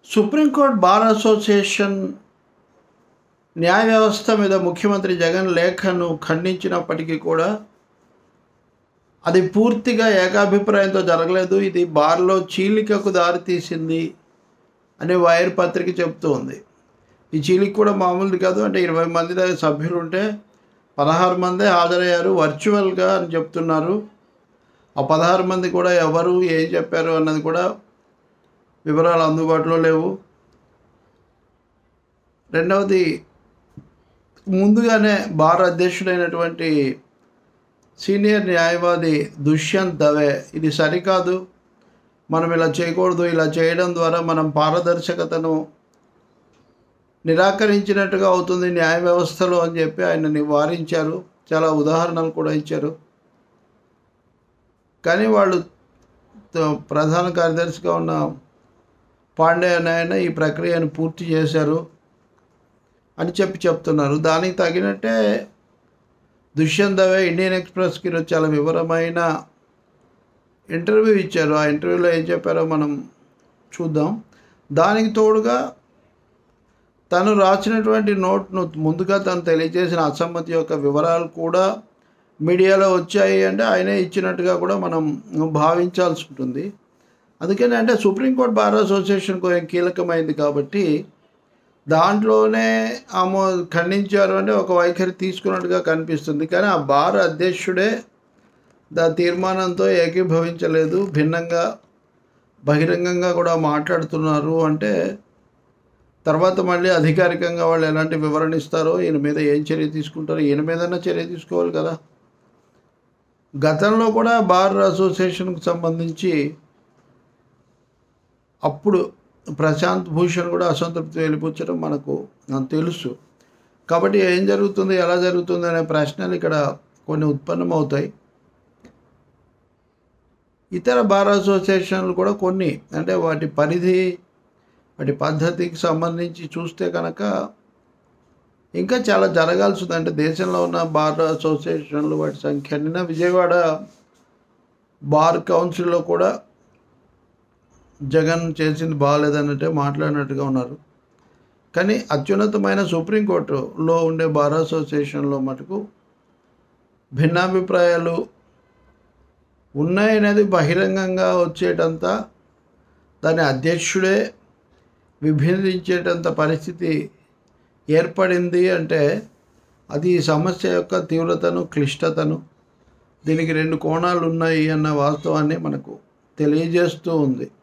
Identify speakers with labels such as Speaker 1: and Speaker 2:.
Speaker 1: supreme court bar association న్యాయ వ్యవస్థ మీద ముఖ్యమంత్రి జగన్ లేఖను ఖండించినప్పటికీ కూడా అది పూర్తిగా ఏకాభిప్రాయంతో జరగలేదు ఇది బార్లో చీలికకు దారితీసింది అని వైర్ పత్రిక చెప్తూ ఉంది ఈ చీలిక కూడా మామూలుది కాదు అంటే ఇరవై మంది దాకా సభ్యులు ఉంటే పదహారు మందే హాజరయ్యారు వర్చువల్గా అని చెప్తున్నారు ఆ పదహారు మంది కూడా ఎవరు ఏం చెప్పారు అన్నది కూడా వివరాలు అందుబాటులో లేవు రెండవది ముందుగానే బార్ అధ్యక్షుడైనటువంటి సీనియర్ న్యాయవాది దుష్యంత్ దవే ఇది సరికాదు మనం ఇలా చేయకూడదు ఇలా చేయడం ద్వారా మనం పారదర్శకతను నిరాకరించినట్టుగా అవుతుంది న్యాయ వ్యవస్థలో అని చెప్పి ఆయన నివారించారు చాలా ఉదాహరణలు కూడా ఇచ్చారు కానీ వాళ్ళు త- ప్రధాన కార్యదర్శిగా ఉన్న పాండే అనే ఆయన ఈ ప్రక్రియను పూర్తి చేశారు అని చెప్పి చెప్తున్నారు దానికి తగినట్టే దుష్యంత్ దవే ఇండియన్ ఎక్స్ప్రెస్కి ఈరోజు చాలా వివరమైన ఇంటర్వ్యూ ఇచ్చారు ఆ ఇంటర్వ్యూలో ఏం చెప్పారో మనం చూద్దాం దానికి తోడుగా తను రాసినటువంటి నోట్ను ముందుగా తను తెలియజేసిన అసమ్మతి యొక్క వివరాలు కూడా మీడియాలో వచ్చాయి అంటే ఆయనే ఇచ్చినట్టుగా కూడా మనం భావించాల్సి ఉంటుంది అందుకని అంటే సుప్రీంకోర్టు బార్ అసోసియేషన్ కొంచెం కీలకమైంది కాబట్టి దాంట్లోనే ఆమె ఖండించారు అంటే ఒక వైఖరి తీసుకున్నట్టుగా కనిపిస్తుంది కానీ ఆ బార్ అధ్యక్షుడే దా తీర్మానంతో ఏకీభవించలేదు భిన్నంగా బహిరంగంగా కూడా మాట్లాడుతున్నారు అంటే తర్వాత మళ్ళీ అధికారికంగా వాళ్ళు ఎలాంటి వివరణ ఇస్తారో ఈయన మీద ఏం చర్య తీసుకుంటారో ఈయన మీదన్నా చర్య తీసుకోవాలి కదా గతంలో కూడా బార్ అసోసియేషన్కు సంబంధించి అప్పుడు ప్రశాంత్ భూషణ్ కూడా అసంతృప్తి వెలిపుచ్చడం మనకు తెలుసు కాబట్టి ఏం జరుగుతుంది ఎలా జరుగుతుంది అనే ప్రశ్నలు ఇక్కడ కొన్ని ఉత్పన్నమవుతాయి ఇతర బార్ అసోసియేషన్లు కూడా కొన్ని అంటే వాటి పరిధి వాటి పద్ధతికి సంబంధించి చూస్తే కనుక ఇంకా చాలా జరగాల్సి ఉంది అంటే దేశంలో ఉన్న బార్ అసోసియేషన్లు వాటి సంఖ్య నిన్న విజయవాడ బార్ కౌన్సిల్లో కూడా జగన్ చేసింది బాగాలేదన్నట్టే మాట్లాడినట్టుగా ఉన్నారు కానీ అత్యున్నతమైన సుప్రీంకోర్టులో ఉండే బార్ అసోసియేషన్లో మటుకు భిన్నాభిప్రాయాలు ఉన్నాయనేది బహిరంగంగా వచ్చేటంత దాని అధ్యక్షుడే విభేదించేటంత పరిస్థితి ఏర్పడింది అంటే అది ఈ సమస్య యొక్క తీవ్రతను క్లిష్టతను దీనికి రెండు కోణాలు ఉన్నాయి అన్న వాస్తవాన్ని మనకు తెలియజేస్తూ ఉంది